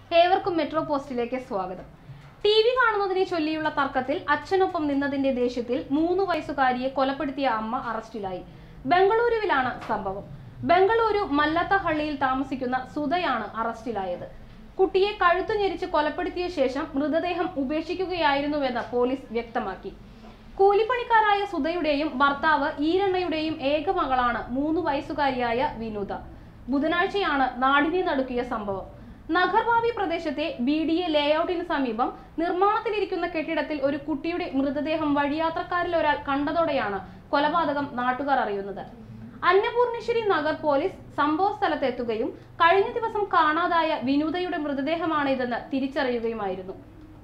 ഏവർക്കും മെട്രോ പോസ്റ്റിലേക്ക് സ്വാഗതം ടി വി കാണുന്നതിനെ ചൊല്ലിയുള്ള തർക്കത്തിൽ അച്ഛനൊപ്പം നിന്നതിന്റെ ദേഷ്യത്തിൽ മൂന്ന് വയസ്സുകാരിയെ കൊലപ്പെടുത്തിയ അമ്മ അറസ്റ്റിലായി ബംഗളൂരുവിലാണ് സംഭവം ബംഗളൂരു മല്ലത്തഹള്ളിയിൽ താമസിക്കുന്ന സുധയാണ് അറസ്റ്റിലായത് കുട്ടിയെ കഴുത്തു ഞെരിച്ച് കൊലപ്പെടുത്തിയ ശേഷം മൃതദേഹം ഉപേക്ഷിക്കുകയായിരുന്നുവെന്ന് പോലീസ് വ്യക്തമാക്കി കൂലിപ്പണിക്കാരായ സുധയുടെയും ഭർത്താവ് ഈരണ്ണയുടെയും ഏക മകളാണ് മൂന്ന് വയസ്സുകാരിയായ വിനുത ബുധനാഴ്ചയാണ് നാടിനെ നടുക്കിയ സംഭവം നഗർഭാവി പ്രദേശത്തെ ബി ഡി എ ലേഔട്ടിന് സമീപം നിർമ്മാണത്തിലിരിക്കുന്ന കെട്ടിടത്തിൽ ഒരു കുട്ടിയുടെ മൃതദേഹം വഴിയാത്രക്കാരിൽ ഒരാൾ കണ്ടതോടെയാണ് കൊലപാതകം നാട്ടുകാർ അറിയുന്നത് അന്നപൂർണേശ്വരി നഗർ പോലീസ് സംഭവ സ്ഥലത്തെത്തുകയും കഴിഞ്ഞ ദിവസം കാണാതായ വിനുതയുടെ മൃതദേഹമാണിതെന്ന് തിരിച്ചറിയുകയുമായിരുന്നു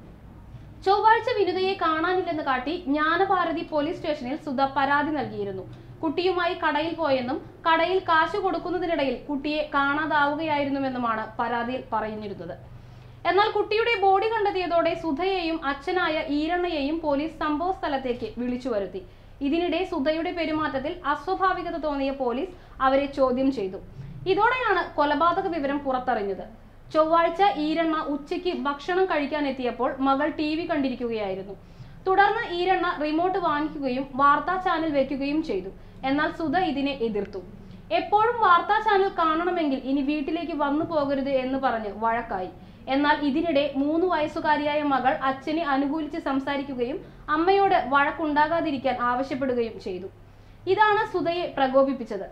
ചൊവ്വാഴ്ച വിനുതയെ കാണാനില്ലെന്ന് കാട്ടി ജ്ഞാനഭാരതി പോലീസ് സ്റ്റേഷനിൽ സുധ പരാതി നൽകിയിരുന്നു കുട്ടിയുമായി കടയിൽ പോയെന്നും കടയിൽ കാശ് കൊടുക്കുന്നതിനിടയിൽ കുട്ടിയെ കാണാതാവുകയായിരുന്നുവെന്നുമാണ് പരാതിയിൽ പറഞ്ഞിരുന്നത് എന്നാൽ കുട്ടിയുടെ ബോഡി കണ്ടെത്തിയതോടെ സുധയെയും അച്ഛനായ ഈരണ്ണയെയും പോലീസ് സംഭവ സ്ഥലത്തേക്ക് വിളിച്ചു വരുത്തി ഇതിനിടെ സുധയുടെ പെരുമാറ്റത്തിൽ അസ്വാഭാവികത തോന്നിയ പോലീസ് അവരെ ചോദ്യം ചെയ്തു ഇതോടെയാണ് കൊലപാതക വിവരം പുറത്തറിഞ്ഞത് ചൊവ്വാഴ്ച ഈരണ്ണ ഉച്ചയ്ക്ക് ഭക്ഷണം കഴിക്കാൻ എത്തിയപ്പോൾ മകൾ ടി വി കണ്ടിരിക്കുകയായിരുന്നു തുടർന്ന് ഈരണ്ണ റിമോട്ട് വാങ്ങിക്കുകയും വാർത്താ ചാനൽ വെക്കുകയും ചെയ്തു എന്നാൽ സുധ ഇതിനെ എതിർത്തു എപ്പോഴും വാർത്താ ചാനൽ കാണണമെങ്കിൽ ഇനി വീട്ടിലേക്ക് വന്നു പോകരുത് എന്ന് പറഞ്ഞ് വഴക്കായി എന്നാൽ ഇതിനിടെ മൂന്ന് വയസ്സുകാരിയായ മകൾ അച്ഛനെ അനുകൂലിച്ച് സംസാരിക്കുകയും അമ്മയോട് വഴക്കുണ്ടാകാതിരിക്കാൻ ആവശ്യപ്പെടുകയും ചെയ്തു ഇതാണ് സുധയെ പ്രകോപിപ്പിച്ചത്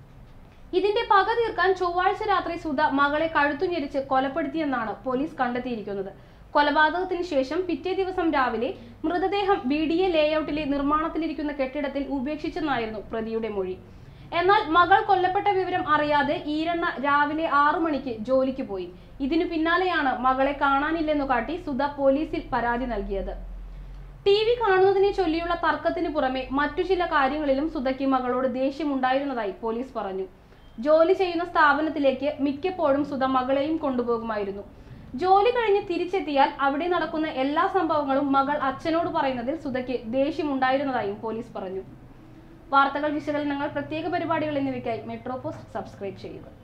ഇതിന്റെ പക തീർക്കാൻ ചൊവ്വാഴ്ച രാത്രി സുധ മകളെ കഴുത്തു ഞെരിച്ച് കൊലപ്പെടുത്തിയെന്നാണ് പോലീസ് കണ്ടെത്തിയിരിക്കുന്നത് കൊലപാതകത്തിന് ശേഷം പിറ്റേ ദിവസം രാവിലെ മൃതദേഹം ബി ഡി എ ലേഔട്ടിലെ നിർമ്മാണത്തിലിരിക്കുന്ന കെട്ടിടത്തിൽ ഉപേക്ഷിച്ചെന്നായിരുന്നു പ്രതിയുടെ മൊഴി എന്നാൽ മകൾ കൊല്ലപ്പെട്ട വിവരം അറിയാതെ ഈരണ്ണ രാവിലെ ആറു മണിക്ക് ജോലിക്ക് പോയി ഇതിനു പിന്നാലെയാണ് മകളെ കാണാനില്ലെന്നു കാട്ടി സുധ പോലീസിൽ പരാതി നൽകിയത് ടി വി കാണുന്നതിനെ ചൊല്ലിയുള്ള തർക്കത്തിന് പുറമെ മറ്റു ചില കാര്യങ്ങളിലും സുധയ്ക്ക് മകളോട് ദേഷ്യമുണ്ടായിരുന്നതായി പോലീസ് പറഞ്ഞു ജോലി ചെയ്യുന്ന സ്ഥാപനത്തിലേക്ക് മിക്കപ്പോഴും സുധ മകളെയും കൊണ്ടുപോകുമായിരുന്നു ജോലി കഴിഞ്ഞ് തിരിച്ചെത്തിയാൽ അവിടെ നടക്കുന്ന എല്ലാ സംഭവങ്ങളും മകൾ അച്ഛനോട് പറയുന്നതിൽ സുധയ്ക്ക് ദേഷ്യമുണ്ടായിരുന്നതായും പോലീസ് പറഞ്ഞു വാർത്തകൾ വിശകലനങ്ങൾ പ്രത്യേക പരിപാടികൾ എന്നിവയ്ക്കായി മെട്രോ പോസ്റ്റ് സബ്സ്ക്രൈബ് ചെയ്യുക